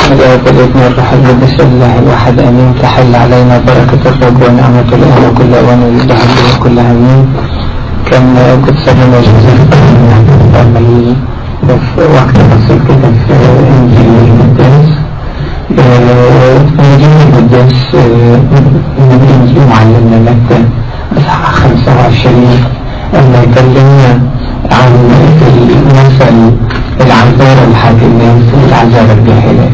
الآب والابن والروح القدس الله الواحد آمين تحل علينا بركة الرب ونعمة الآن وكل أوان والدهر وكل آمين كان قدس لنا جزء من في وقت بسيط كده في إنجيل المقدس إنجيل المقدس من إنجيل معلمنا متى أصحاح 25 أما يكلمنا عن المثل العذارى الحاكمات والعذارى الجاهلات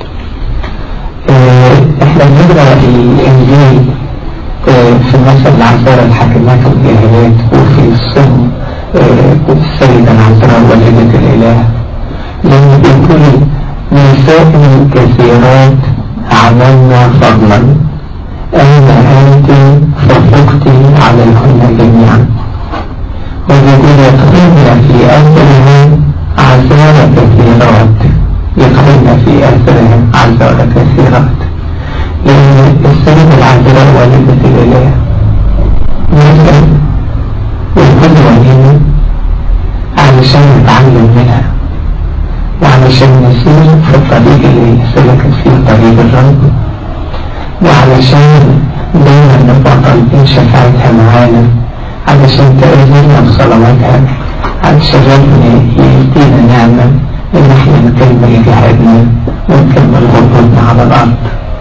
احنا بنقرا الانجيل في مثل العذارى الحاكمات والجاهلات وفي الصم السيدة العذراء والدة الإله لما بيقول نساء كثيرات عملنا فضلا أما أنت ففقت عليهن جميعا ويقول يدخلن في أثرهم عذارى كثيرات يدخلن في أثرهم عذارى كثيرات لأن السيدة العذراء والدة الإله مثل والقدوة لنا علشان نتعلم منها وعلشان نسير في الطريق اللي سلكت فيه طريق الرب وعلشان دايما نبقى طالبين شفاعتها معانا علشان تأذينا بصلواتها علشان ربنا يدينا نعمة إن احنا نكمل جهادنا ونكمل غربتنا على الأرض.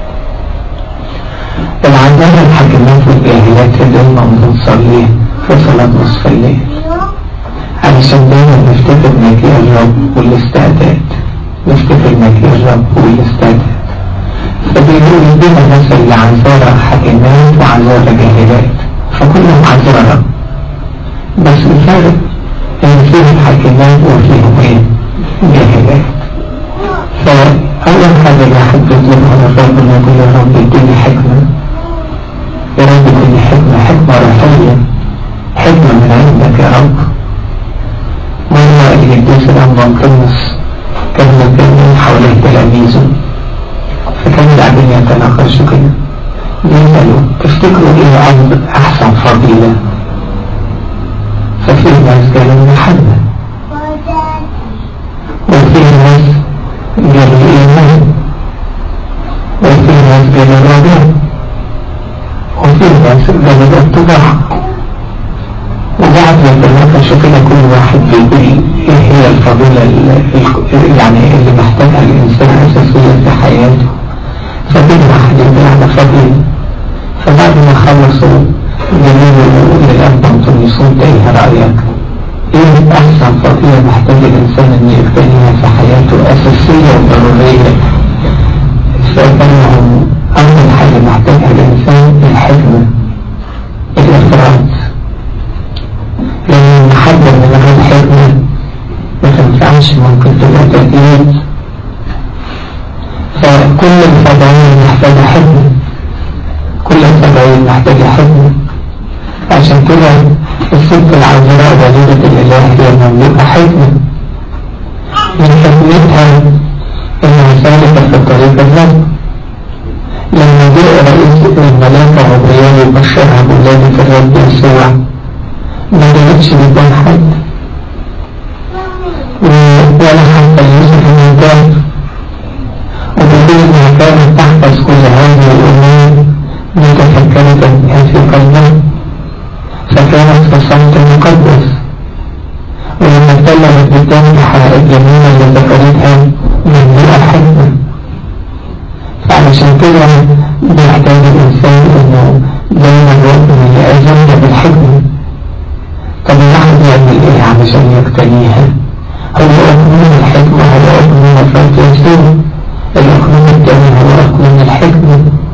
العذاب الحاكمات والجاهلات دايما بنصليه في صلاة نصف الليل علشان دايما نفتكر مجيء الرب والاستعداد نفتكر مجيء الرب والاستعداد فبيقول يدينا مثل لعذارى حاكمات وعذارى جاهلات فكلهم عذارى بس الفرق ان فيهم حاكمات وفيهم ايه جاهلات فأول حاجة الواحد بيطلبها من ربنا يقول يا رب اديني حكمة يا رب اديني حكمة حكمة روحية حكمة من عندك يا رب مرة القديس الأنبا مقدس كان متجمعين حوالين تلاميذه فكان قاعدين يتناقشوا كده بيسألوا تفتكروا ايه أفضل أحسن فضيلة ففي ناس قالوا المحبة وفي ناس قالوا الإيمان وفي ناس قالوا الرجاء وفي ناس قالوا الاتباع وبعد ما تناقشوا كده كل واحد بيقول ايه هي الفضيلة اللي يعني اللي محتاجها الإنسان أساسية في حياته فكل واحد يقول على فضيلة فبعد ما خلصوا جميل للأب أنطونيوسون ايه رأيك؟ ايه أحسن فضيلة محتاج الإنسان أن يقتنيها في حياته أساسية وضرورية فإنهم أول حاجة محتاجها الإنسان الحكمة الإفراط لأن المحبة من غير حكمة ما تنفعش ممكن تبقى تأكيد فكل الفضائل محتاجة حكمة كل الفضائل محتاجة حكمة عشان كده الست العذراء وليدة الإله هي مملوكة حكمة من حكمتها إنها سالكة في طريق الرب لما جاء رئيس الملاك غبريال يبشرها بولادة الرب يسوع ما جابتش قدام حد ولا حتى يوسف المنتهى وبدون ما كانت تحفظ كل هذه الأمور متفكرة بها في قلبها فكانت في الصمت المقدس ولما اتكلمت بالتنكحة الجميلة اللي ذكرتها مملوءة حكمة فعلشان كده بيحتاج الإنسان إنه دايما ربنا يأذننا بالحكمة طب الواحد يعمل إيه علشان يقتنيها؟ هو أكمل الحكمة هو أكمل مفرد يسوع الأكمل التاني هو أكمل الحكمة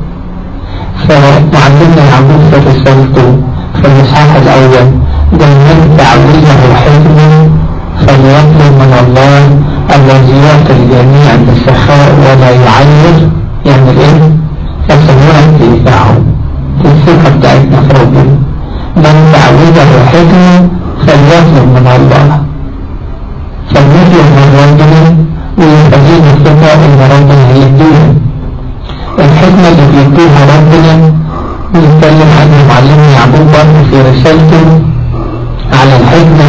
فمعلمنا يعقوب في رسالته في الإصحاح الأول من تعويله حكمة فليطلب من الله الذي يعطي الجميع بسخاء ولا يعير يعمل ايه؟ ياخد وقت يدفعه الثقة بتاعتنا في ربنا من تعويله حكمة فليطلب من الله فليطلب من ربنا ويخلينا الثقة ان ربنا هيديها الحكمة اللي بيديها ربنا نتكلم عنها معلمنا يعقوب برضه في رسالته على الحكمة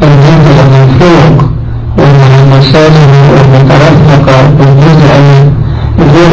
النازلة من فوق ومن المسالم والمترفقة بالجزء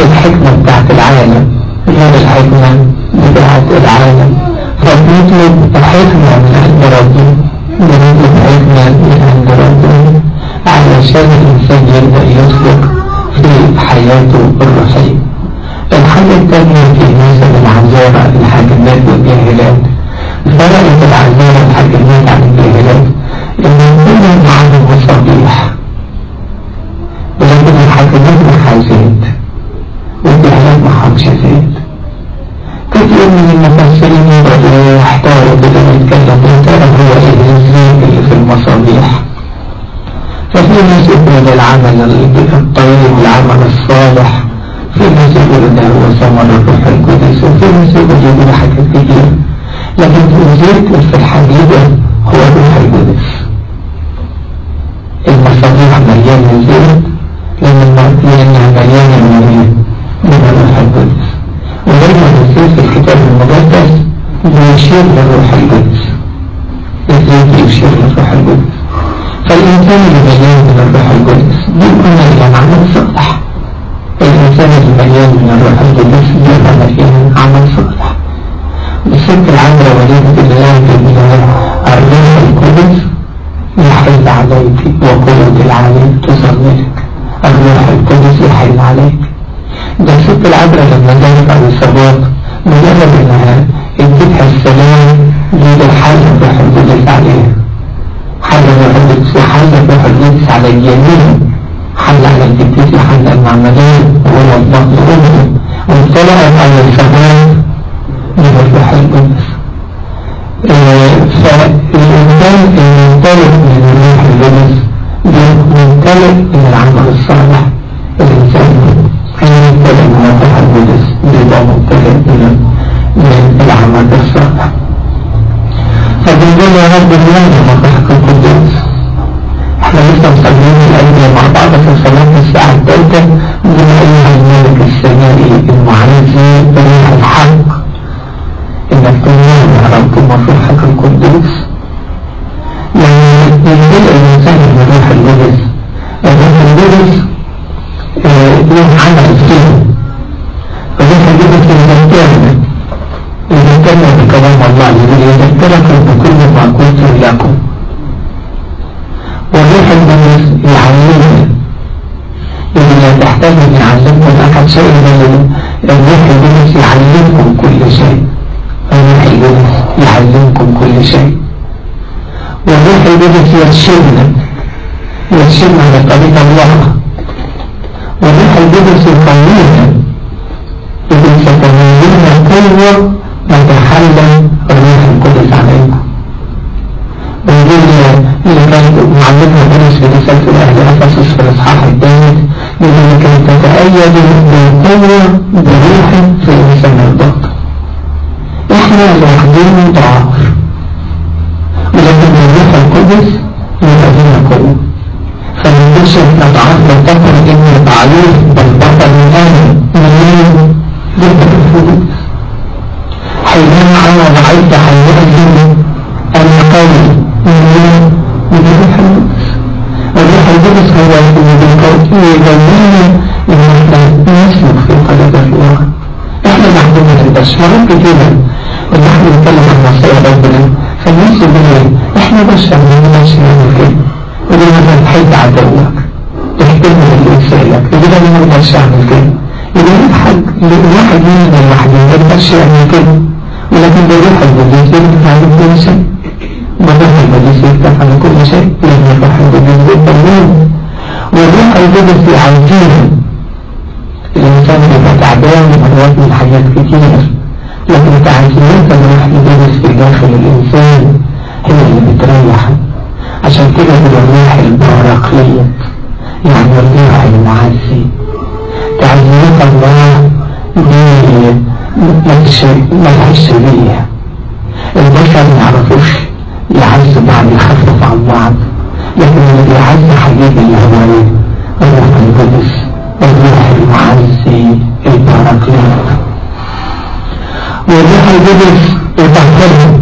الحكمة بتاعت العالم غير الحكمة بتاعت العالم فبنطلب الحكمة من عند ربنا بنطلب حكمة من عند ربنا علشان الإنسان يبدأ يسلك في حياته الروحية الحاجة الثانية في مثل العذارى الحاكمات والجاهلات فرقت العذارى الحاكمات عن الجاهلات إن كل معاهم مصابيح ولكن الحاكمات معها زيت والجاهلات معهمش زيت كثير من المفسرين بدأوا يحتاروا بدأوا يتكلموا يا ترى هو ايه الزيت اللي في المصابيح ففي ناس يقولوا العمل الطيب العمل الصالح في ناس يقولوا ده هو ثمر الروح القدس وفي ناس يقولوا يقولوا حاجات كتير لكن الزيت في الحقيقة هو الروح القدس المصابيح مليانة زيت لأنها مليانة من ايه؟ من الروح القدس ودايما الزيت في الكتاب المقدس بيشير للروح القدس الزيت بيشير للروح القدس فالإنسان اللي مليان من الروح القدس بيكون مليان عمل صالح الإنسان اللي مليان من الروح القدس بيبقى مليان عمل صالح الست العذراء وليدة الله جميلة الروح القدس يحل عليك وقوة العلي تصليك الروح القدس يحل عليك ده الست العذراء لما جاءت على الصباط مجرد انها اديتها السلام دي الحل الروح القدس عليها حل الروح القدس حل الروح القدس على الجميع حل على الجديد حل المعمدين وهو الضغط أمه وطلعت على الصباط من الروح القدس فالإنسان الممتلئ من الروح القدس ممتلئ من العمل الصالح الإنسان حين يمتلئ من الروح القدس بيبقى ممتلئ من من العمل الصالح فبنقول يا رب اليوم مطرحك القدس احنا لسه مصلين الأيدي مع بعض في صلاة الساعة الثالثة من أيها الملك السمائي المعزي بريح الحق انك تنام يا رب مفرحك القدوس لما يمتلئ الإنسان من روح القدس الروح القدس له عمل فيه الروح القدس يذكرنا يذكرنا بكلام الله يقول يذكركم بكل ما قلت لكم والروح القدس يعلمنا إذا لا تحتاج أن يعلمكم أحد شيء بل الروح القدس يعلمكم كل شيء الروح القدس يعلمكم كل شيء والروح القدس يرشدنا يرشدنا لطريق الله والروح القدس يقوينا إذن ستنزلنا قوة ما تحلل الروح القدس عليكم ونقول اللي كانت معلمنا بولس في رسالة الأهل أفسس في الإصحاح الثالث يقول لكي تتأيدوا بالقوة بروح في لسان الضغط احنا لوحدنا ضعاف ولكن الروح القدس يبقى لنا قوة فما نقولش احنا ضعاف نفتكر اني ضعيف بل بطل انا منين جدا الفلوس حينما انا ضعيف حينئذ انا قوي منين من الروح القدس الروح القدس هو اللي يجننا ان احنا نسلك في طريق الله احنا محدودين البشر مرات كتيرة ان احنا نتكلم عن وصايا ربنا فالناس يقولوا احنا بشر ما نقدرش نعمل كده يقول مثلا تحب عدوك تحترم اللي يسألك يقول انا ما اقدرش اعمل كده يقول لك حد واحد من الوحدين ما يقدرش يعمل كده ولكن بيروح القدس يفتح على كل شيء بروح القدس يفتح على كل شيء لان الروح القدس بيطمن والروح القدس يعزينا الإنسان بيبقى تعبان ومرات من حاجات كتير لكن تعزيات الروح القدس في داخل الإنسان هي اللي بتريحه عشان كده هو الروح البراقلية يعني الروح المعزي تعزيات الله دي ملهاش شبيه البشر ما يعرفوش يعزوا بعض يخففوا عن بعض لكن اللي بيعز حبيبي اللي هو ايه الروح القدس الروح المعزي البراكليت والروح القدس يطهرهم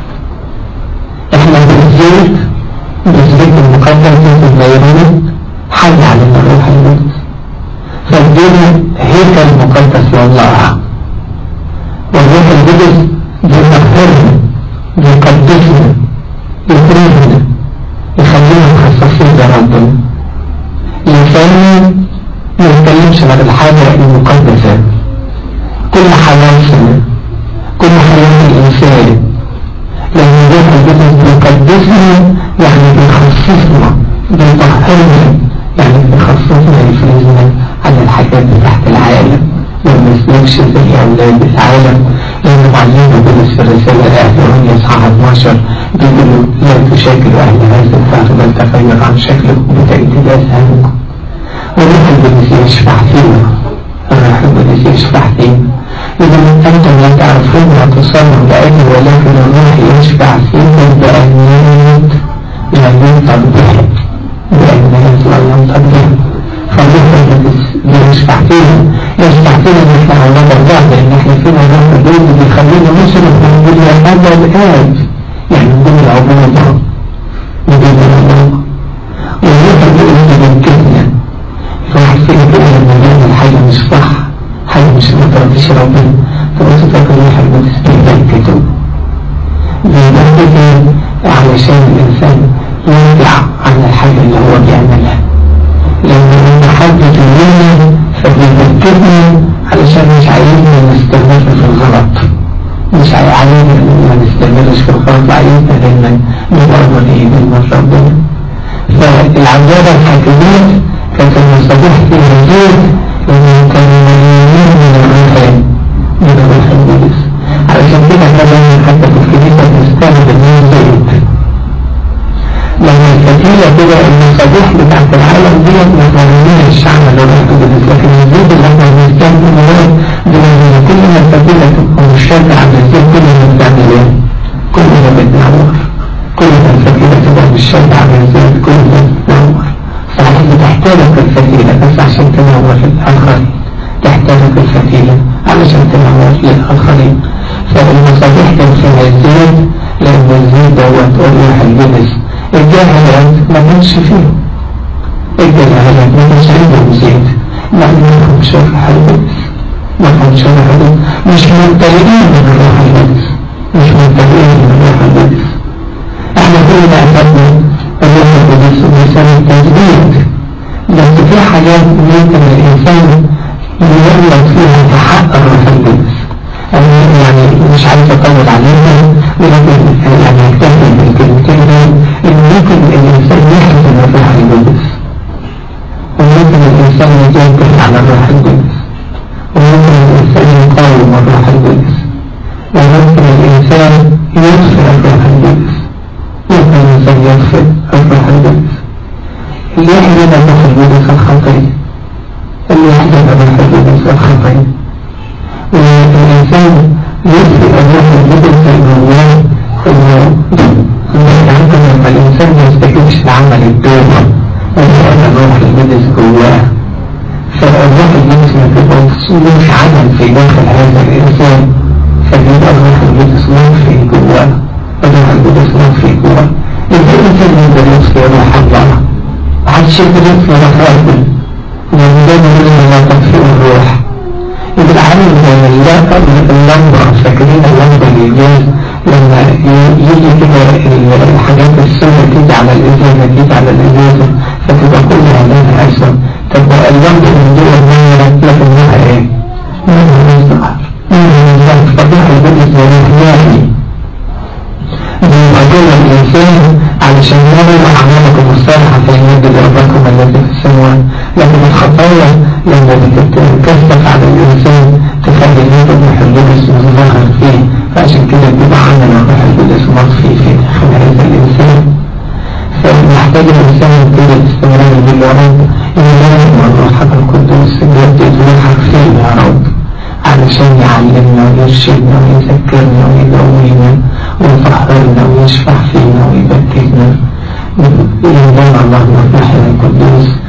احنا بالزيت بالزيت المقدس زيت الميرون حل علينا الروح القدس فالزيت يكون هيكل مقدس لله والروح القدس بيطهرنا بيقدسنا يخرجنا يخلينا مخصصين لربنا يخلينا ما يتكلمش عن الحاجة المقدسة كل حياتنا كل حياة الإنسان لأن الروح القدس بيقدسنا يعني بيخصصنا بيطهرنا يعني بيخصصنا يفرزنا عن الحاجات بتاعت العالم وما نسلكش زي أولاد العالم لأن معلمنا بولس في الرسالة لأهل رومية إصحاح 12 بيقولوا لا تشاكلوا أهل هذا الدهر بل تغير عن شكلكم بتجديد أذهانكم والروح القدس يشفع فينا الروح القدس يشفع فينا إذا أنتم لا تعرفون ما تصلوا لأجل ولكن الروح يشفع فيكم بأنيات لا ينطق بها بأنيات لا ينطق بها فالروح القدس بيشفع فينا يشفع فينا ان احنا اولاد الله لان احنا فينا الروح القدس بيخلينا نصرف ونقول يا ابا الاب يعني نقول العبودة نقول الله والروح القدس بيمكننا الواحد فينا كده لما يعمل حاجة مش صح حاجة مش مترضيش ربنا تبص تلاقي الروح القدس بيبكته بيبكته علشان الإنسان يرجع عن الحاجة اللي هو بيعملها لما حد يقولنا فبيذكرني علشان مش عايزنا نستمر في الغلط مش عايزنا ما نستمرش في الغلط عايزنا دايما نقرب ايه من ربنا فالعبادة الحاكمات كانت المصابيح فيها زيت لأنهم كانوا مليانين من الروحان من الروح القدس علشان كده احنا دايما حتى في الكنيسة بنستخدم زيت لما الفتيلة كده المصابيح بتاعت العالم ديت مفهومين الشعب للروح القدس لكن الزيت اللي احنا بنستخدمه ده بنعمل كل ما الفتيلة تبقى مشتركة على الزيت كل ما بتعمل ايه؟ كل ما بتنور كل ما الفتيلة تبقى مشتركة على الزيت كل ما بتنور صحيح بتحتاجك الفتيلة بس عشان تنور الآخرين تحتاجك الفتيلة علشان تنور للآخرين فالمصابيح كان فيها الزيت لأن الزيت دوت الروح القدس الجاهلات ما كانش فيه الجاهلات ما كانش عندهم زيت ما عندهم شرح القدس ما كان شرح القدس مش ممتلئين من الروح القدس مش ممتلئين من الروح القدس احنا كلنا اخذنا الروح القدس ولسان التجديد بس في حاجات ممكن الانسان يغلط فيها في حق الروح القدس يعني مش عايز اطول عليها ولكن يعني اكتفي بالكلمتين دول ان ممكن الانسان يحزن الروح القدس وممكن الانسان يجادل على الروح القدس وممكن الانسان يقاوم الروح القدس وممكن الانسان يطفئ الروح القدس ممكن الانسان يطفئ الروح القدس اللي يحزن الروح القدس الخطيه اللي يحزن الروح القدس الخطيه والإنسان يطفئ الروح القدس جواه إنه يمكن لما الإنسان ما يستجيبش لعمل التوبة ويطفئ الروح القدس جواه فالروح القدس ما بيبقاش عمل في داخل هذا الإنسان فبيبقى الروح القدس مخفي جواه الروح القدس مخفي جواه إزاي الإنسان يقدر يطفئ روح الله؟ محدش يقدر يطفئ روح ربنا لأن ده بيقول إن لا تطفئ الروح يبقى عامل زي اللمبة فاكرين اللمبة الإيجاز لما يجي كده الحاجات السوداء تيجي على الإزازة تيجي على الإزازة فتبقى كلها لونها أسود تبقى اللمبة من جوه النار لكنها إيه؟ نورها أزرق نورها أزرق فضيحة البدس ونحياهي بيبقى جوه الإنسان علشان يرى أعمالكم الصالحة فيمد لربكم الذي في السماوات لكن الخطايا لما بتتكثف على الإنسان تخلي نور الروح القدس مظهر فيه فعشان كده بيبقى عمل الروح القدس مطفي في داخل هذا الإنسان فمحتاج الإنسان يبتدي الاستمرار بالورد يلازم الروح القدس يجدد روحك فيه يا رب علشان يعلمنا ويرشدنا ويذكرنا ويقوينا ويطهرنا ويشفع فينا ويبكتنا ينضم الله الروح القدس